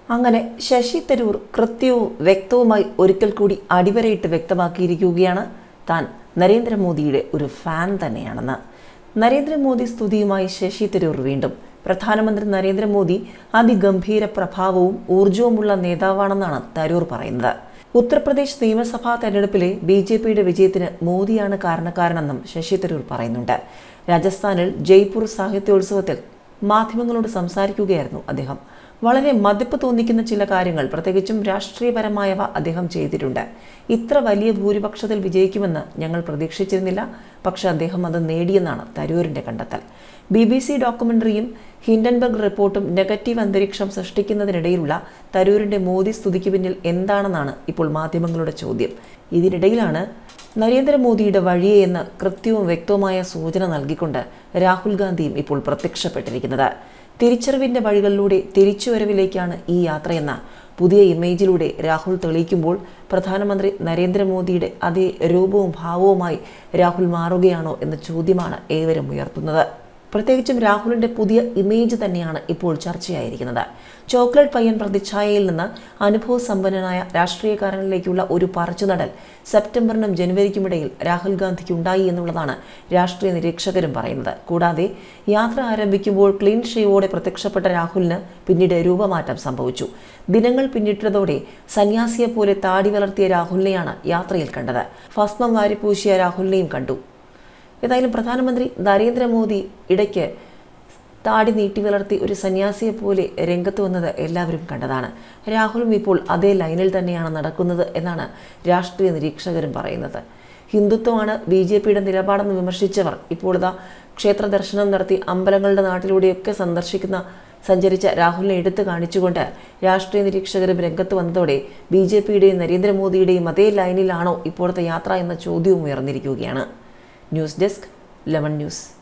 അങ്ങനെ ശശി തരൂർ കൃത്യവും വ്യക്തവുമായി ഒരിക്കൽ കൂടി അടിവരയിട്ട് വ്യക്തമാക്കിയിരിക്കുകയാണ് താൻ നരേന്ദ്രമോദിയുടെ ഒരു ഫാൻ തന്നെയാണെന്ന് നരേന്ദ്രമോദി സ്തുതിയുമായി ശശി തരൂർ വീണ്ടും പ്രധാനമന്ത്രി നരേന്ദ്രമോദി അതിഗംഭീര പ്രഭാവവും ഊർജവുമുള്ള നേതാവാണെന്നാണ് തരൂർ പറയുന്നത് ഉത്തർപ്രദേശ് നിയമസഭാ തെരഞ്ഞെടുപ്പിലെ ബി ജെ പിയുടെ വിജയത്തിന് മോദിയാണ് കാരണക്കാരനെന്നും ശശി തരൂർ പറയുന്നുണ്ട് രാജസ്ഥാനിൽ ജയ്പൂർ സാഹിത്യോത്സവത്തിൽ മാധ്യമങ്ങളോട് സംസാരിക്കുകയായിരുന്നു അദ്ദേഹം വളരെ മതിപ്പ് തോന്നിക്കുന്ന ചില കാര്യങ്ങൾ പ്രത്യേകിച്ചും രാഷ്ട്രീയപരമായവ അദ്ദേഹം ചെയ്തിട്ടുണ്ട് ഇത്ര വലിയ ഭൂരിപക്ഷത്തിൽ വിജയിക്കുമെന്ന് ഞങ്ങൾ പ്രതീക്ഷിച്ചിരുന്നില്ല പക്ഷെ അദ്ദേഹം അത് നേടിയെന്നാണ് തരൂരിന്റെ കണ്ടെത്തൽ ബി ബി സി ഡോക്യുമെന്ററിയും ഹിൻഡൻബർഗ് റിപ്പോർട്ടും നെഗറ്റീവ് അന്തരീക്ഷം സൃഷ്ടിക്കുന്നതിനിടയിലുള്ള തരൂരിന്റെ മോദി സ്തുതിക്ക് പിന്നിൽ എന്താണെന്നാണ് ഇപ്പോൾ മാധ്യമങ്ങളുടെ ചോദ്യം ഇതിനിടയിലാണ് നരേന്ദ്രമോദിയുടെ വഴിയെ എന്ന് കൃത്യവും വ്യക്തവുമായ സൂചന നൽകിക്കൊണ്ട് രാഹുൽ ഗാന്ധിയും ഇപ്പോൾ പ്രത്യക്ഷപ്പെട്ടിരിക്കുന്നത് തിരിച്ചറിവിന്റെ വഴികളിലൂടെ തിരിച്ചുവരവിലേക്കാണ് ഈ യാത്രയെന്ന പുതിയ ഇമേജിലൂടെ രാഹുൽ തെളിയിക്കുമ്പോൾ പ്രധാനമന്ത്രി നരേന്ദ്രമോദിയുടെ അതേ രൂപവും ഭാവവുമായി രാഹുൽ മാറുകയാണോ എന്ന ചോദ്യമാണ് ഏവരും ഉയർത്തുന്നത് പ്രത്യേകിച്ചും രാഹുലിന്റെ പുതിയ ഇമേജ് തന്നെയാണ് ഇപ്പോൾ ചർച്ചയായിരിക്കുന്നത് ചോക്ലേറ്റ് പയ്യൻ പ്രതിച്ഛായയിൽ നിന്ന് അനുഭവസമ്പന്നനായ രാഷ്ട്രീയക്കാരനിലേക്കുള്ള ഒരു പറിച്ചുനടൽ സെപ്റ്റംബറിനും ജനുവരിക്കുമിടയിൽ രാഹുൽ ഗാന്ധിക്ക് ഉണ്ടായി എന്നുള്ളതാണ് രാഷ്ട്രീയ നിരീക്ഷകരും പറയുന്നത് കൂടാതെ യാത്ര ആരംഭിക്കുമ്പോൾ ക്ലീൻ ഷേവോടെ പ്രത്യക്ഷപ്പെട്ട രാഹുലിന് പിന്നീട് രൂപമാറ്റം സംഭവിച്ചു ദിനങ്ങൾ പിന്നിട്ടതോടെ സന്യാസിയെ പോലെ താടി വളർത്തിയ രാഹുലിനെയാണ് യാത്രയിൽ കണ്ടത് ഭസ്മം വാരിപ്പൂശിയ രാഹുലിനെയും കണ്ടു ഏതായാലും പ്രധാനമന്ത്രി നരേന്ദ്രമോദി ഇടയ്ക്ക് താടി നീട്ടി വളർത്തി ഒരു സന്യാസിയെ പോലെ രംഗത്ത് വന്നത് എല്ലാവരും കണ്ടതാണ് രാഹുലും ഇപ്പോൾ അതേ ലൈനിൽ തന്നെയാണ് നടക്കുന്നത് എന്നാണ് രാഷ്ട്രീയ നിരീക്ഷകരും പറയുന്നത് ഹിന്ദുത്വമാണ് ബി ജെ പിയുടെ നിലപാടെന്ന് വിമർശിച്ചവർ ഇപ്പോൾ ഇതാ ക്ഷേത്ര ദർശനം നടത്തി അമ്പലങ്ങളുടെ നാട്ടിലൂടെയൊക്കെ സന്ദർശിക്കുന്ന സഞ്ചരിച്ച രാഹുലിനെ എടുത്തു കാണിച്ചുകൊണ്ട് രാഷ്ട്രീയ നിരീക്ഷകരും രംഗത്ത് വന്നതോടെ ബി ജെ പിയുടെയും നരേന്ദ്രമോദിയുടെയും അതേ ലൈനിലാണോ ഇപ്പോഴത്തെ യാത്ര എന്ന ചോദ്യവും ഉയർന്നിരിക്കുകയാണ് ന്യൂസ് ഡെസ്ക് ലെമൺ ന്യൂസ്